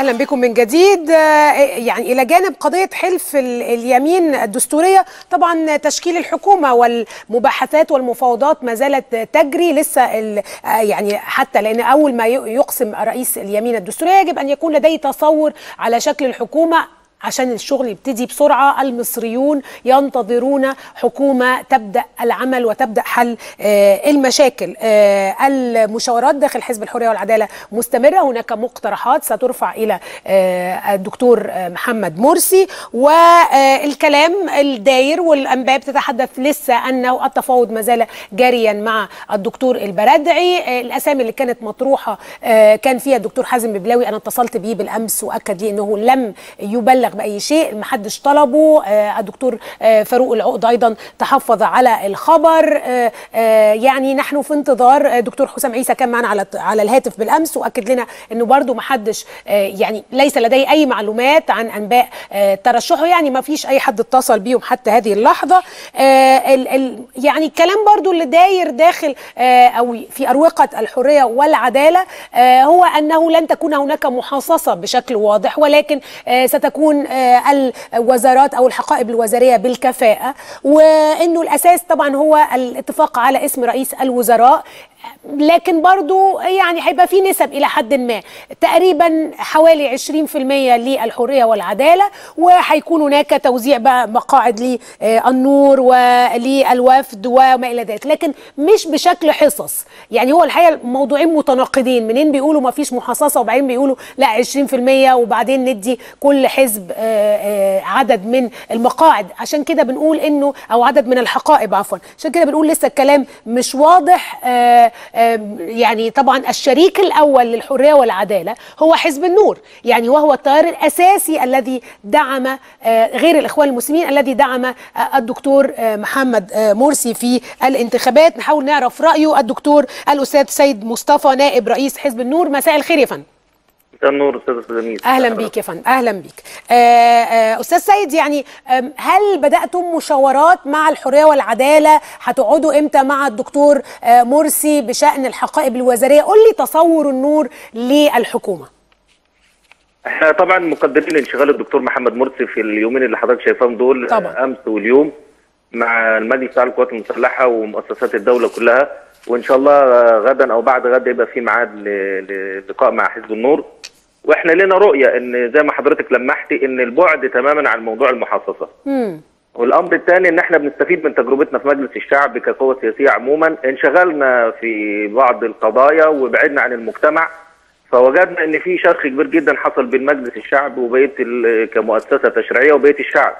اهلا بكم من جديد يعني الى جانب قضيه حلف اليمين الدستوريه طبعا تشكيل الحكومه والمباحثات والمفاوضات ما زالت تجري لسه يعني حتى لان اول ما يقسم رئيس اليمين الدستوريه يجب ان يكون لديه تصور على شكل الحكومه عشان الشغل يبتدي بسرعة المصريون ينتظرون حكومة تبدأ العمل وتبدأ حل آه المشاكل آه المشاورات داخل حزب الحرية والعدالة مستمرة هناك مقترحات سترفع إلى آه الدكتور محمد مرسي والكلام الداير والأنباء بتتحدث لسه أنه التفاوض ما زال جاريا مع الدكتور البردعي الأسامي اللي كانت مطروحة كان فيها الدكتور حازم ببلاوي أنا اتصلت بيه بالأمس وأكد لي أنه لم يبلغ باي شيء ما حدش طلبه آه الدكتور آه فاروق العقد ايضا تحفظ على الخبر آه يعني نحن في انتظار دكتور حسام عيسى كان معنا على على الهاتف بالامس واكد لنا انه برده ما حدش يعني ليس لديه اي معلومات عن انباء ترشحه يعني ما فيش اي حد اتصل بيهم حتى هذه اللحظه ال ال يعني الكلام برده اللي داير داخل او في اروقه الحريه والعداله هو انه لن تكون هناك محاصصه بشكل واضح ولكن ستكون الوزارات او الحقائب الوزاريه بالكفاءه وانه الاساس طبعا هو الاتفاق على اسم رئيس الوزراء لكن برضو يعني هيبقى في نسب الى حد ما تقريبا حوالي 20% للحريه والعداله وهيكون هناك توزيع بقى مقاعد للنور وللوفد وما الى ذلك لكن مش بشكل حصص يعني هو الحقيقه موضوعين متناقضين منين بيقولوا ما فيش محاصصه وبعدين بيقولوا لا 20% وبعدين ندي كل حزب عدد من المقاعد عشان كده بنقول انه او عدد من الحقائب عفوا عشان كده بنقول لسه الكلام مش واضح يعني طبعا الشريك الاول للحريه والعداله هو حزب النور يعني وهو التيار الاساسي الذي دعم غير الاخوان المسلمين الذي دعم الدكتور محمد مرسي في الانتخابات نحاول نعرف رايه الدكتور الاستاذ سيد مصطفى نائب رئيس حزب النور مساء الخير يا فندم مساء النور استاذ سلميس اهلا بيك يا فندم اهلا بيك آآ آآ استاذ سيد يعني هل بداتم مشاورات مع الحريه والعداله هتقعدوا امتى مع الدكتور مرسي بشان الحقائب الوزاريه قول لي تصور النور للحكومه احنا طبعا مقدرين انشغال الدكتور محمد مرسي في اليومين اللي حضرتك شايفاهم دول طبعا. امس واليوم مع المجلس بتاع القوات المسلحه ومؤسسات الدوله كلها وان شاء الله غدا او بعد غدا يبقى في ميعاد للقاء مع حزب النور واحنا لنا رؤيه ان زي ما حضرتك لمحتي ان البعد تماما عن موضوع المحاصصه. امم والامر الثاني ان احنا بنستفيد من تجربتنا في مجلس الشعب كقوه سياسيه عموما انشغلنا في بعض القضايا وبعدنا عن المجتمع فوجدنا ان في شرخ كبير جدا حصل بين مجلس الشعب وبقيه كمؤسسه تشريعيه وبقيه الشعب.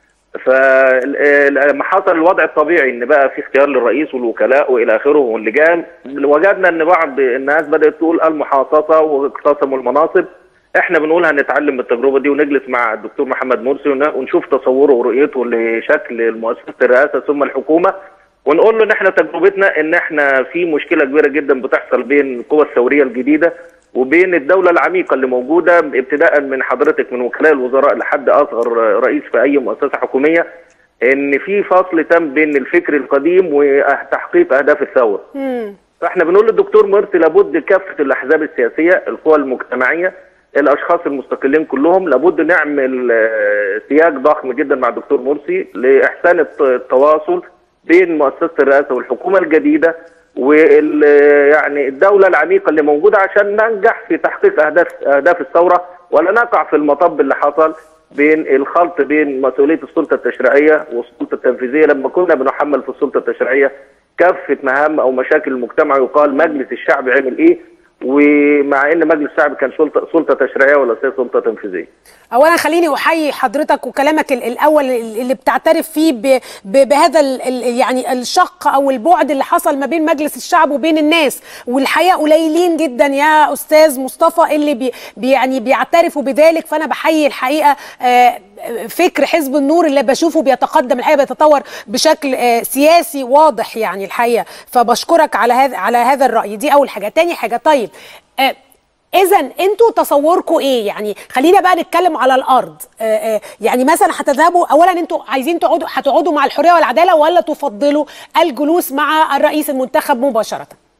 فلما حصل الوضع الطبيعي ان بقى في اختيار للرئيس والوكلاء والى اخره واللجان وجدنا ان بعض الناس بدات تقول المحاصصه واقتسموا المناصب احنا بنقول هنتعلم من التجربه دي ونجلس مع الدكتور محمد مرسي ونشوف تصوره ورؤيته لشكل مؤسسه الرئاسه ثم الحكومه ونقول له ان احنا تجربتنا ان احنا في مشكله كبيره جدا بتحصل بين القوى الثوريه الجديده وبين الدولة العميقة اللي موجودة ابتداء من حضرتك من وكلاء الوزراء لحد أصغر رئيس في أي مؤسسة حكومية إن في فصل تم بين الفكر القديم وتحقيق أهداف الثورة. فإحنا بنقول للدكتور مرسي لابد كافة الأحزاب السياسية، القوى المجتمعية، الأشخاص المستقلين كلهم لابد نعمل سياج ضخم جدا مع الدكتور مرسي لإحسان التواصل بين مؤسسة الرئاسة والحكومة الجديدة وال يعني الدوله العميقه اللي موجوده عشان ننجح في تحقيق اهداف اهداف الثوره ولا نقع في المطب اللي حصل بين الخلط بين مسؤوليه السلطه التشريعيه والسلطه التنفيذيه لما كنا بنحمل في السلطه التشريعيه كافه مهام او مشاكل المجتمع يقال مجلس الشعب عمل ايه ومع ان مجلس الشعب كان سلطه سلطه تشريعيه ولا سلطه تنفيذيه. اولا خليني احيي حضرتك وكلامك الاول اللي بتعترف فيه ب ب بهذا ال يعني الشق او البعد اللي حصل ما بين مجلس الشعب وبين الناس والحقيقه قليلين جدا يا استاذ مصطفى اللي بي يعني بيعترفوا بذلك فانا بحيي الحقيقه آه فكر حزب النور اللي بشوفه بيتقدم الحقيقه بيتطور بشكل سياسي واضح يعني الحقيقه فبشكرك على هذا على هذا الراي دي اول حاجه تاني حاجه طيب اذا انتوا تصوركم ايه يعني خلينا بقى نتكلم على الارض آآ آآ يعني مثلا هتذهبوا اولا انتوا عايزين تقعدوا هتقعدوا مع الحريه والعداله ولا تفضلوا الجلوس مع الرئيس المنتخب مباشره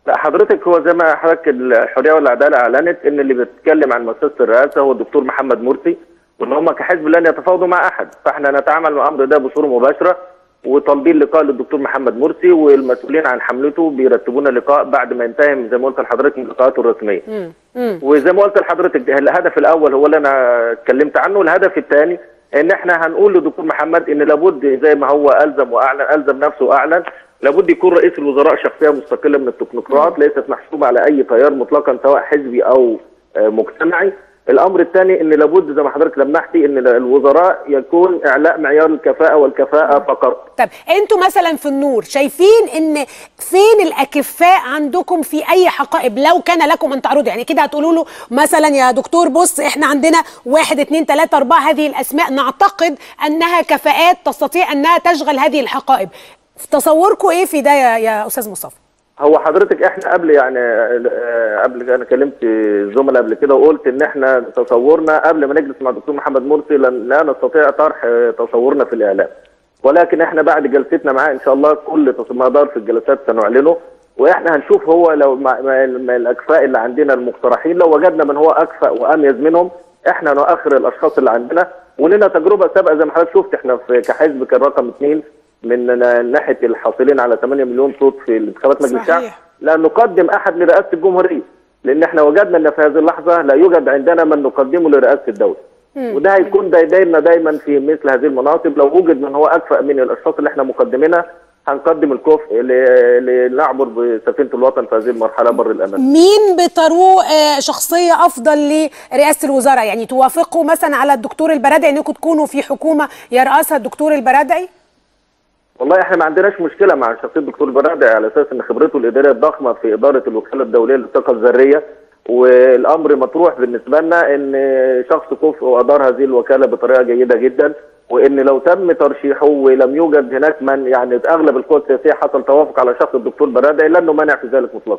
لا حضرتك هو زي ما حضرتك الحريه والعداله اعلنت ان اللي بيتكلم عن مؤسسه الرئاسه هو الدكتور محمد مرسي وان هم كحزب لن يتفاوضوا مع احد فاحنا نتعامل مع الامر ده بصوره مباشره وطالبين لقاء للدكتور محمد مرسي والمسؤولين عن حملته بيرتبون لقاء بعد ما ينتهي زي ما قلت لحضرتك من لقاءاته الرسميه. وزي ما قلت لحضرتك الهدف الاول هو اللي انا اتكلمت عنه والهدف الثاني ان احنا هنقول لدكتور محمد ان لابد زي ما هو الزم واعلن الزم نفسه واعلن لابد يكون رئيس الوزراء شخصيه مستقله من التكنوقراط ليست محسوبه على اي تيار مطلقا سواء حزبي او مجتمعي الامر الثاني ان لابد زي ما حضرتك لمحتي ان الوزراء يكون اعلاء معيار الكفاءه والكفاءه فقط طب انتوا مثلا في النور شايفين ان فين الاكفاء عندكم في اي حقائب لو كان لكم ان تعرضوا يعني كده هتقولوا له مثلا يا دكتور بص احنا عندنا واحد اتنين تلاته اربعه هذه الاسماء نعتقد انها كفاءات تستطيع انها تشغل هذه الحقائب تصوركم ايه في ده يا, يا استاذ مصطفى هو حضرتك احنا قبل يعني قبل انا كلمت زملاء قبل كده وقلت ان احنا تصورنا قبل ما نجلس مع الدكتور محمد مرسي لا نستطيع طرح تصورنا في الاعلام ولكن احنا بعد جلستنا معاه ان شاء الله كل ما دار في الجلسات سنعلنه واحنا هنشوف هو لو مع الاكفاء اللي عندنا المقترحين لو وجدنا من هو اكفأ واميز منهم احنا نؤخر الاشخاص اللي عندنا ولنا تجربه سابقه زي ما حضرتك شفت احنا في كحزب كان رقم اثنين من ناحيه الحاصلين على 8 مليون صوت في انتخابات مجلس الشعب لا نقدم احد لرئاسه الجمهوريه لان احنا وجدنا ان في هذه اللحظه لا يوجد عندنا من نقدمه لرئاسه الدوله وده هيكون دايما دايما في مثل هذه المناصب لو وجد من هو اكفأ من الاشخاص اللي احنا مقدمينها هنقدم الكفء لنعبر بسفينه الوطن في هذه المرحله بر الامان. مين بتروه شخصيه افضل لرئاسه الوزراء؟ يعني توافقوا مثلا على الدكتور البرادعي انكم تكونوا في حكومه يرأسها الدكتور البرادعي؟ والله احنا ما عندناش مشكله مع شخصيه الدكتور البرادعي على اساس ان خبرته الاداريه الضخمه في اداره الوكاله الدوليه للطاقه الذريه والامر مطروح بالنسبه لنا ان شخص كفء وادار هذه الوكاله بطريقه جيده جدا وان لو تم ترشيحه ولم يوجد هناك من يعني اغلب القوى السياسيه حصل توافق على شخص الدكتور برادعي لانه مانع في ذلك مطلقا.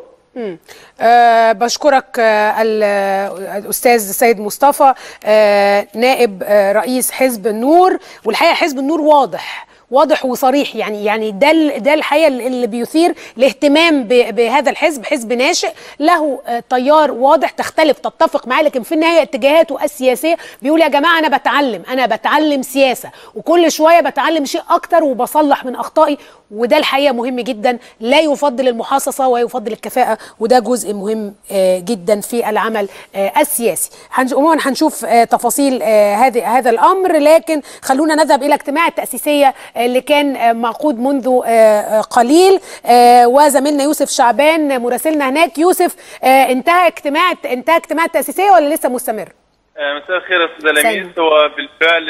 أه بشكرك أه الاستاذ سيد مصطفى أه نائب أه رئيس حزب النور والحقيقه حزب النور واضح واضح وصريح يعني يعني ده ده الحقيقه اللي بيثير الاهتمام بهذا الحزب حزب ناشئ له تيار واضح تختلف تتفق معاه لكن في النهايه اتجاهاته السياسيه بيقول يا جماعه انا بتعلم انا بتعلم سياسه وكل شويه بتعلم شيء اكتر وبصلح من اخطائي وده الحقيقه مهم جدا لا يفضل المحاصصه ويفضل الكفاءه وده جزء مهم جدا في العمل السياسي عموما هنشوف تفاصيل هذا هذا الامر لكن خلونا نذهب الى اجتماع التاسيسيه اللي كان معقود منذ قليل وزميلنا يوسف شعبان مراسلنا هناك يوسف انتهى اجتماع انتهى اجتماع التاسيسيه ولا لسه مستمر؟ مساء الخير يا استاذ لميس هو بالفعل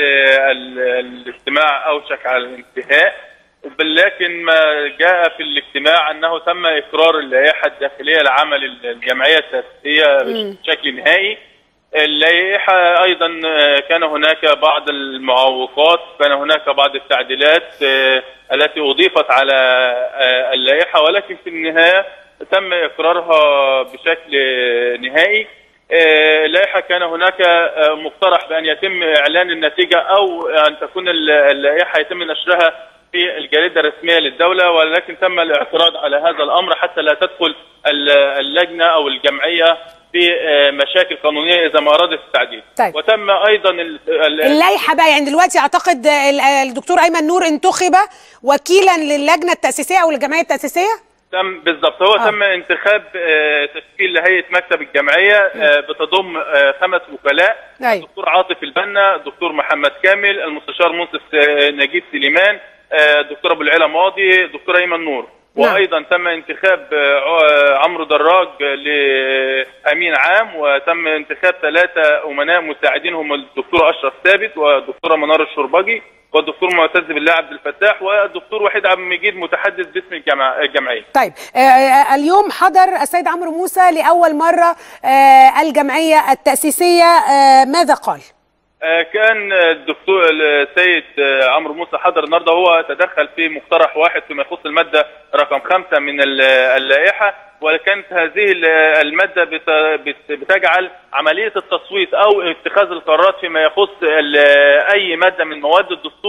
الاجتماع اوشك على الانتهاء لكن ما جاء في الاجتماع انه تم اقرار اللائحه الداخليه لعمل الجمعيه التاسيسيه بشكل نهائي اللائحة أيضا كان هناك بعض المعوقات كان هناك بعض التعديلات التي أضيفت على اللائحة ولكن في النهاية تم إقرارها بشكل نهائي اللائحة كان هناك مقترح بأن يتم إعلان النتيجة أو أن تكون اللائحة يتم نشرها في الجريدة الرسمية للدولة ولكن تم الاعتراض على هذا الأمر حتى لا تدخل اللجنة أو الجمعية في مشاكل قانونيه اذا ما ارادت التعديل طيب. وتم ايضا اللائحه بقى يعني دلوقتي اعتقد الدكتور ايمن نور انتخب وكيلا للجنه التاسيسيه او الجمعيه التاسيسيه تم بالضبط هو آه. تم انتخاب تشكيل لهيئه مكتب الجمعيه بتضم خمس وكلاء أي. الدكتور عاطف البنا الدكتور محمد كامل المستشار منصف نجيب سليمان الدكتور ابو العلا ماضي الدكتور ايمن نور وايضا تم انتخاب عمرو دراج لامين عام وتم انتخاب ثلاثه امناء مساعدين هم الدكتور اشرف ثابت والدكتوره منار الشربجي والدكتور معتز بالله عبد الفتاح والدكتور وحيد عبد المجيد متحدث باسم الجمع... الجمعيه. طيب آه اليوم حضر السيد عمرو موسى لاول مره آه الجمعيه التاسيسيه آه ماذا قال؟ كان الدكتور السيد عمرو موسى حضر النهارده هو تدخل في مقترح واحد فيما يخص الماده رقم خمسه من اللائحه وكانت هذه الماده بتجعل عمليه التصويت او اتخاذ القرارات فيما يخص اي ماده من مواد الدستور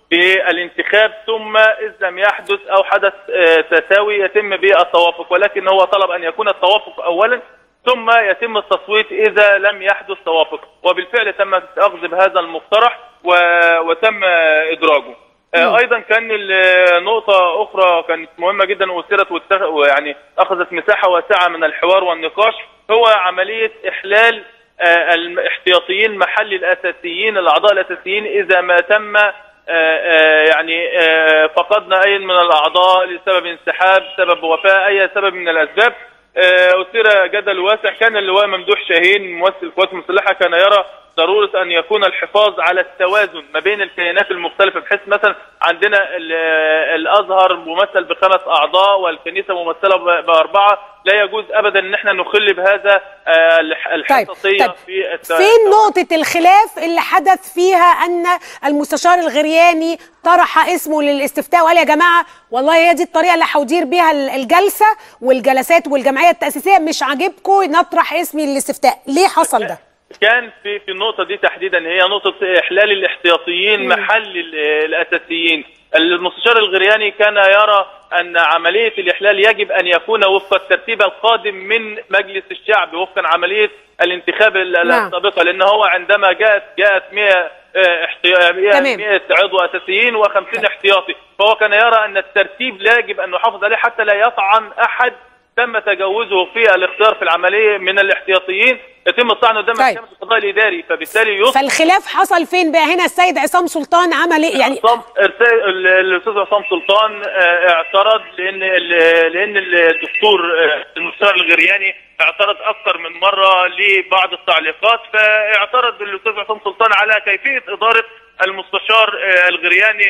في الانتخاب ثم إذ لم يحدث أو حدث آه، تساوي يتم بالتوافق ولكن هو طلب أن يكون التوافق أولا ثم يتم التصويت إذا لم يحدث توافق وبالفعل تم الأخذ بهذا المقترح و- وتم إدراجه آه، ايضا كان ال- نقطه اخرى كانت مهمه جدا واثيرت واتخ- ويعني اخذت مساحه واسعه من الحوار والنقاش هو عمليه احلال آه، الاحتياطيين محل الاساسيين الاعضاء الاساسيين اذا ما تم آه، آه، يعني آه، فقدنا اي من الاعضاء لسبب انسحاب سبب وفاه اي سبب من الاسباب آه، اثير جدل واسع كان اللواء ممدوح شاهين ممثل القوات المسلحه كان يرى ضروره ان يكون الحفاظ على التوازن ما بين الكيانات المختلفه بحيث مثلا عندنا ال- الازهر ممثل بخمس اعضاء والكنيسه ممثله ب- باربعه لا يجوز ابدا ان احنا نخل بهذا آه، الح- الحساسيه طيب. في الت- فين نقطة الخلاف اللي حدث فيها أن المستشار الغرياني طرح اسمه للاستفتاء وقال يا جماعة والله هي دي الطريقة اللي هودير بيها ال- الجلسة والجلسات والجمعية التأسيسية مش عاجبكم نطرح اسمي للاستفتاء ليه حصل ده؟ كان في في النقطه دي تحديدا هي نقطه احلال الاحتياطيين محل ال- الاساسيين المستشار الغرياني كان يرى ان عمليه الاحلال يجب ان يكون وفق الترتيب القادم من مجلس الشعب وفقا عمليه الانتخاب ال- نعم. السابقه لان هو عندما جاءت جاءت 100 احتيا- 100 تمام. 100 عضو اساسيين و50 احتياطي فهو كان يرى ان الترتيب لا يجب ان نحافظ عليه حتى لا يطعن احد تم تجاوزه في الاختيار في العمليه من الاحتياطيين يتم الطعن قدام طيب. محكمه القضاء الاداري فبالتالي يصبح فالخلاف حصل فين بقى هنا السيد عصام سلطان عمل ايه يعني عصام ارسال ال- الاستاذ عصام سلطان آه، اعترض لان ال- لان الدكتور آه، المستشار الغرياني اعترض اكثر من مره لبعض التعليقات فاعترض الاستاذ عصام سلطان على كيفيه اداره المستشار آه، الغرياني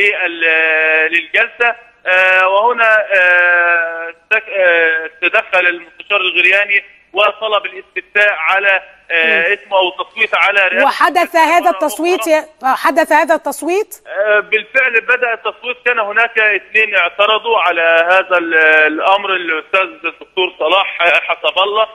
لل- للجلسه آه، وهنا آه، تك- آه، تدخل المستشار الغرياني وطلب الاستفتاء على آه، اسمه او التصويت على رئاسة وحدث هذا التصويت يا- آه، حدث هذا التصويت آه، بالفعل بدا التصويت كان هناك اثنين اعترضوا على هذا ال- الامر الاستاذ الدكتور صلاح حسب الله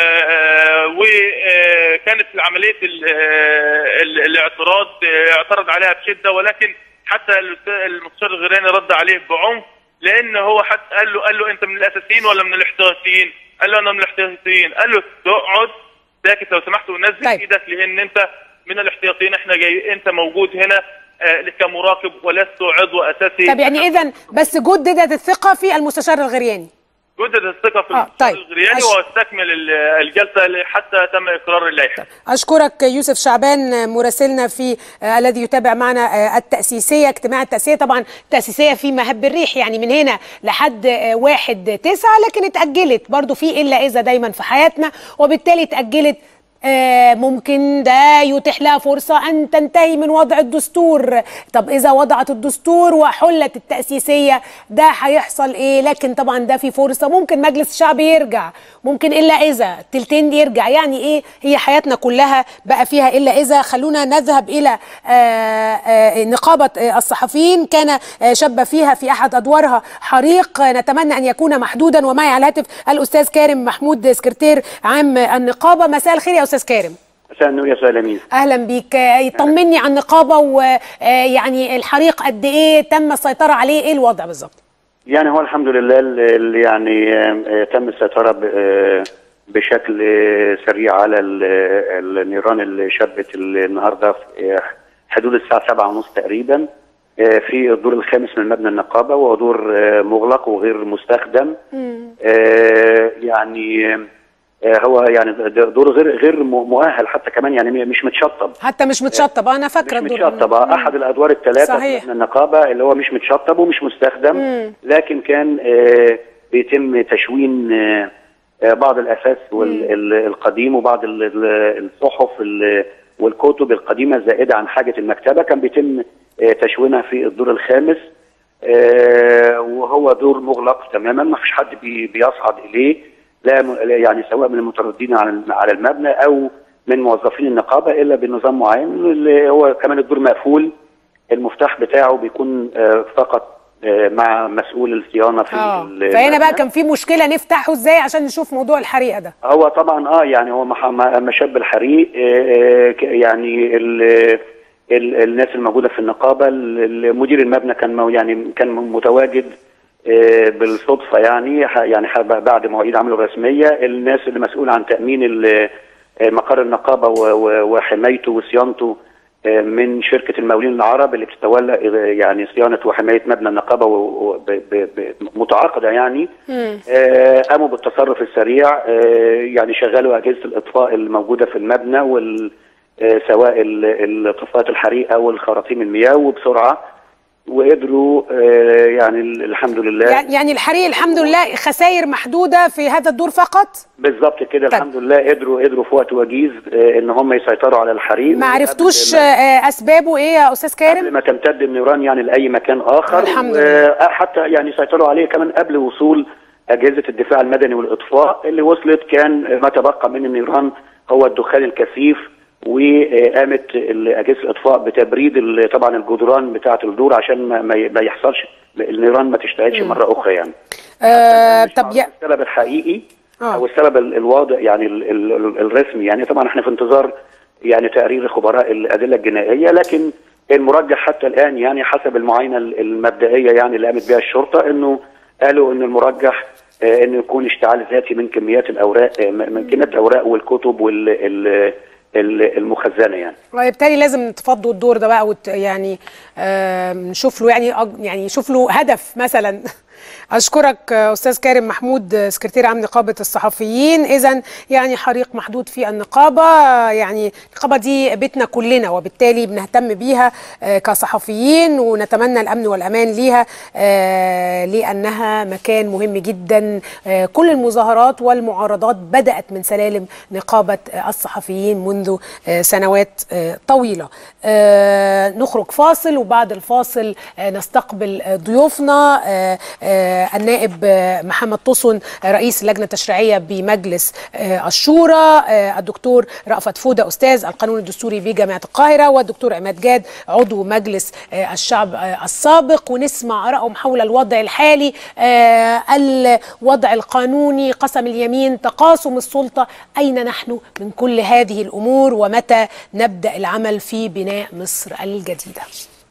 وكانت عمليه ال- آه، ال- الاعتراض آه، اعترض عليها بشده ولكن حتى الأستاذ- المستشار الغيراني رد عليه بعنف لان هو حتى قال له قال له انت من الاساسيين ولا من الاحتياطيين؟ قال له انا من الاحتياطيين قال له اقعد ساكت لو سمحت ونزل طيب. ايدك لان انت من الاحتياطيين احنا جاي انت موجود هنا آه، كمراقب ولست عضو اساسي طب يعني اذا بس جددت الثقة في المستشار الغرياني جدد الثقه في آه، المستشار طيب. الغرياني أش- واستكمل ال- الجلسه حتى تم اقرار اللائحه أشكرك يوسف شعبان مراسلنا في آه الذي يتابع معنا آه التأسيسية اجتماع التأسيسية طبعا التأسيسية في مهب الريح يعني من هنا لحد آه واحد تسعة لكن اتأجلت برضو في إلا إذا دايما في حياتنا وبالتالي اتأجلت آه، ممكن ده يتيح لها فرصة أن تنتهي من وضع الدستور طب إذا وضعت الدستور وحلت التأسيسية ده هيحصل إيه لكن طبعا ده في فرصة ممكن مجلس الشعب يرجع ممكن إلا إذا التلتين يرجع يعني إيه هي حياتنا كلها بقى فيها إلا إذا خلونا نذهب إلى آه، آه، نقابة آه، الصحفيين كان آه، شاب فيها في أحد أدوارها حريق آه، نتمنى أن يكون محدودا ومعي على الهاتف الأستاذ كارم محمود سكرتير عام النقابة مساء الخير يا أستاذ كارم مساء النور يا استاذ امين اهلا بيك آه، طمني عن النقابه ويعني الحريق قد ايه تم السيطره عليه ايه الوضع بالظبط يعني هو الحمد لله اللي يعني آه، تم السيطره ب- آه، بشكل آه، سريع على ال- النيران اللي شبت النهارده في آه، حدود الساعه 7:30 تقريبا آه، في الدور الخامس من مبنى النقابه وهو دور آه، مغلق وغير مستخدم آه، يعني آه، هو يعني د- دور غير غير م- مؤهل حتى كمان يعني مش متشطب حتى مش متشطب انا فاكره مش الدور متشطب آه، احد الادوار الثلاثه صحيح. من النقابه اللي هو مش متشطب ومش مستخدم لكن كان آه، بيتم تشوين آه، آه، بعض الاثاث والقديم وبعض ال- ال- الصحف ال- والكتب القديمه الزائده عن حاجه المكتبه كان بيتم آه، تشوينها في الدور الخامس آه، وهو دور مغلق تماما ما فيش حد بي- بيصعد اليه لا م- لا يعني سواء من المترددين على الم- على المبنى او من موظفين النقابه الا بنظام معين اللي هو كمان الدور مقفول المفتاح بتاعه بيكون آه، فقط آه، مع مسؤول الصيانه في اه ال- فهنا بقى المبنى. كان في مشكله نفتحه ازاي عشان نشوف موضوع الحريقه ده هو طبعا اه يعني هو مح- ما- مشاب الحريق آه، آه، ك- يعني ال- ال- الناس الموجوده في النقابه ال- ال- مدير المبنى كان مو- يعني كان متواجد آه، بالصدفه يعني ح- يعني ح- بعد مواعيد عمله الرسميه الناس اللي مسؤوله عن تامين ال- آه، مقر النقابه و- و- وحمايته وصيانته آه، من شركه المقاولين العرب اللي بتتولى آه، يعني صيانه وحمايه مبنى النقابه و- و- ب- ب- ب- متعاقده يعني آه، قاموا بالتصرف السريع آه، يعني شغلوا اجهزه الاطفاء الموجوده في المبنى وال آه، سواء ال- الطفاءات الحريق او الخراطيم المياه وبسرعه وقدروا آه، يعني ال- الحمد لله يعني يعني الحريق الحمد لله خسائر محدوده في هذا الدور فقط بالظبط كده طيب. الحمد لله قدروا قدروا في وقت وجيز آه، ان هم يسيطروا على الحريق ما عرفتوش قبل ما- آه، اسبابه ايه يا استاذ قبل كارم ما تمتد النيران يعني لاي مكان اخر الحمد لله. وحتى يعني سيطروا عليه كمان قبل وصول اجهزه الدفاع المدني والاطفاء اللي وصلت كان ما تبقى من النيران هو الدخان الكثيف وقامت اجهزه الاطفاء بتبريد ال- طبعا الجدران بتاعه الدور عشان ما, ما ي- ما يحصلش النيران ما تشتعلش مره اخرى يعني آه مش طب معروف يا السبب الحقيقي آه. او السبب ال- الواضح يعني ال ال ال الرسمي يعني طبعا احنا في انتظار يعني تقرير خبراء الادله الجنائيه لكن المرجح حتى الان يعني حسب المعاينه ال- المبدئيه يعني اللي قامت بها الشرطه انه قالوا ان المرجح آه، انه يكون اشتعال ذاتي من كميات الاوراق آه، من كميات الاوراق والكتب وال ال- ال- المخزنه يعني وبالتالي لازم تفضوا الدور ده بقى وت يعني آه نشوف له يعني أج- يعني نشوف له هدف مثلا اشكرك آه، استاذ كارم محمود آه، سكرتير عام نقابه الصحفيين اذا يعني حريق محدود في النقابه آه، يعني النقابه دي بيتنا كلنا وبالتالي بنهتم بيها آه، كصحفيين ونتمنى الامن والامان ليها آه، لانها مكان مهم جدا آه، كل المظاهرات والمعارضات بدات من سلالم نقابه آه، الصحفيين منذ آه، سنوات آه، طويله آه، نخرج فاصل وبعد الفاصل آه، نستقبل آه، ضيوفنا آه، آه، النائب آه، محمد طسن آه، رئيس اللجنه التشريعيه بمجلس آه، الشورى آه، الدكتور رأفت فوده استاذ القانون الدستوري بجامعه القاهره والدكتور عماد جاد عضو مجلس آه، الشعب آه، السابق ونسمع ارائهم حول الوضع الحالي آه، الوضع القانوني قسم اليمين تقاسم السلطه اين نحن من كل هذه الامور ومتى نبدا العمل في بناء مصر الجديده